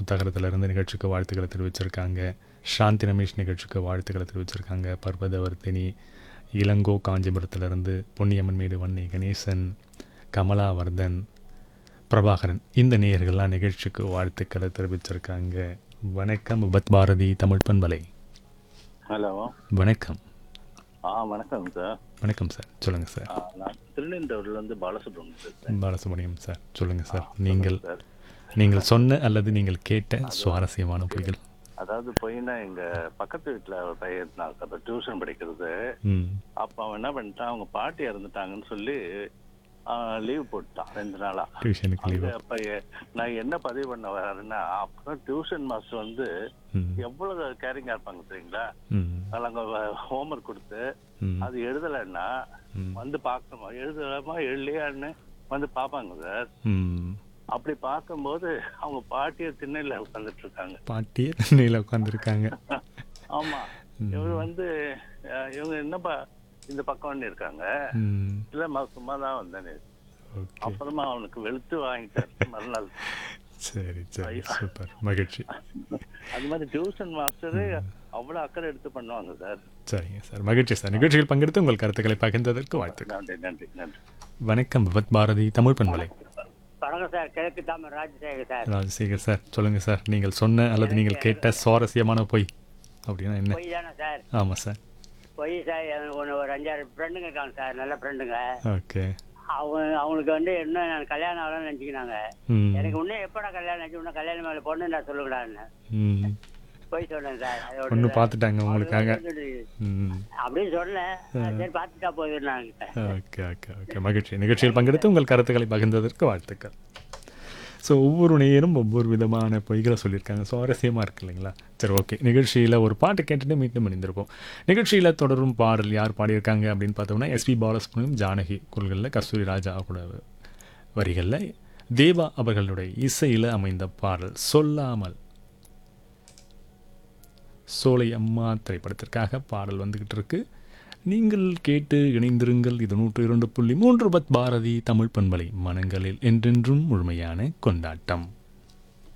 புத்தகத்திலிருந்து நிகழ்ச்சிக்கு வாழ்த்துக்களை தெரிவிச்சிருக்காங்க சாந்தி ரமேஷ் நிகழ்ச்சிக்கு வாழ்த்துக்களை தெரிவிச்சிருக்காங்க பர்வதவர்த்தினி இளங்கோ காஞ்சிபுரத்திலிருந்து பொன்னியம்மன் மேடு வன்னி கணேசன் கமலாவர்தன் பிரபாகரன் இந்த நேயர்கள்லாம் நிகழ்ச்சிக்கு வாழ்த்துக்களை தெரிவிச்சிருக்காங்க வணக்கம் பத் பாரதி தமிழ் பண்பலை ஹலோ வணக்கம் ஆ வணக்கம் சார் வணக்கம் சார் சொல்லுங்கள் சார் ஆ, நான் திருநெல்வேலியில இருந்து பாலசுப்ரமணியம் பேசுறேன் பாலசுப்ரமணியம் சார் சொல்லுங்கள் சார் நீங்கள் சார் நீங்கள் சொன்ன அல்லது நீங்கள் கேட்ட சுவாரஸ்யமான பொய்கள் அதாவது போயின்னா எங்க பக்கத்து வீட்டுல ஒரு பையன் இருந்தாங்க அப்ப டியூஷன் படிக்கிறது ம் அப்ப அவன் என்ன பண்ணிட்டான் அவங்க பாட்டி இறந்துட்டாங்கன்னு சொல்லி லீவ் போட்டான் ரெண்டு நாளா டியூஷனுக்கு அங்க லீவு அப்ப எ- நான் என்ன பதிவு பண்ண வரேன்னா அப்புறம் டியூஷன் மாஸ்டர் வந்து ம் எவ்வளவு கேரிங்கா இருப்பாங்க தெரியுங்களா ம் அதில் அங்க ஹோம்ஒர்க் கொடுத்து ம் அது எழுதலைன்னா ம். வந்து பார்க்கணுமா எழுதலாமா எழுலையான்னு வந்து பார்ப்பாங்க சார் ம் அப்படி பார்க்கும்போது அவங்க பாட்டிய திண்ணையில உட்காந்துட்டு இருக்காங்க பாட்டியே தண்ணியில் உட்காந்துருக்காங்க ஆமா இவங்க வந்து அஹ், இவங்க என்னப்பா இந்த பக்கம் வந்து இருக்காங்க ம் இல்லம்மா சும்மா தான் வந்தேன் ஓகே அப்புறமா அவனுக்கு வெளுத்து வாங்கிட்டாரு மறுநாள் சரி சரி சூப்பர் மகிழ்ச்சி அது மாதிரி டியூஷன் மாஸ்டரு அவ்வளவு அக்கறை எடுத்து பண்ணுவாங்க சார் சரிங்க சார் மகிழ்ச்சி சார் நிகழ்ச்சியில் பங்கெடுத்து உங்கள் கருத்துக்களை பகிர்ந்ததற்கு வாழ்த்துக்கள் நன்றி நன்றி நன்றி வணக்கம் விபத் பாரதி தமிழ் பண்பலை வணக்கம் சார் கிழக்கு தாமர் ராஜசேகர் சார் ராஜசேகர் சார் சொல்லுங்கள் சார் நீங்கள் சொன்ன அல்லது நீங்கள் கேட்ட சுவாரஸ்யமான பொய் அப்படின்னா என்ன பொய் தானே சார் ஆமாம் சார் பொய் சார் எனக்கு ஒன்று ஒரு அஞ்சாறு ஃப்ரெண்டுங்க இருக்காங்க சார் நல்ல ஃப்ரெண்டுங்க ஓகே அவங்க அவங்களுக்கு வந்து என்ன நான் கல்யாணம் ஆகலாம்னு நினச்சிக்கினாங்க ம் எனக்கு இன்னும் எப்படா கல்யாணம் நினச்சி இன்னும் கல்யாணம் மேலே பொண்ணு நான் சொல்லுங்கடான்னு ம் பொய் சொன்னேன் சார் அதோட பொண்ணு பார்த்துட்டாங்க உங்களுக்காக ம் அப்படின்னு சொன்னேன் சரி பார்த்துட்டா போயிருந்தாங்க ஓகே ஓகே ஓகே மகிழ்ச்சி நிகழ்ச்சியில் பங்கெடுத்து உங்கள் கருத்துக்களை பகிர்ந்ததற்கு வாழ்த்துக்கள் ஸோ ஒவ்வொரு நேயரும் ஒவ்வொரு விதமான பொய்களை சொல்லியிருக்காங்க சுவாரஸ்யமாக இருக்கு இல்லைங்களா சரி ஓகே நிகழ்ச்சியில் ஒரு பாட்டு கேட்டுட்டு மீண்டும் இணைந்திருப்போம் நிகழ்ச்சியில் தொடரும் பாடல் யார் பாடியிருக்காங்க அப்படின்னு பார்த்தோம்னா எஸ்பி பாலசுப்ரமணியம் ஜானகி குரல்களில் கஸ்தூரி ராஜா கூட வரிகளில் தேவா அவர்களுடைய இசையில் அமைந்த பாடல் சொல்லாமல் சோலை அம்மா திரைப்படத்திற்காக பாடல் வந்துக்கிட்டு இருக்கு நீங்கள் கேட்டு இணைந்திருங்கள் இது நூற்று இரண்டு புள்ளி மூன்று பத் பாரதி தமிழ் பண்பலை மனங்களில் என்றென்றும் முழுமையான கொண்டாட்டம்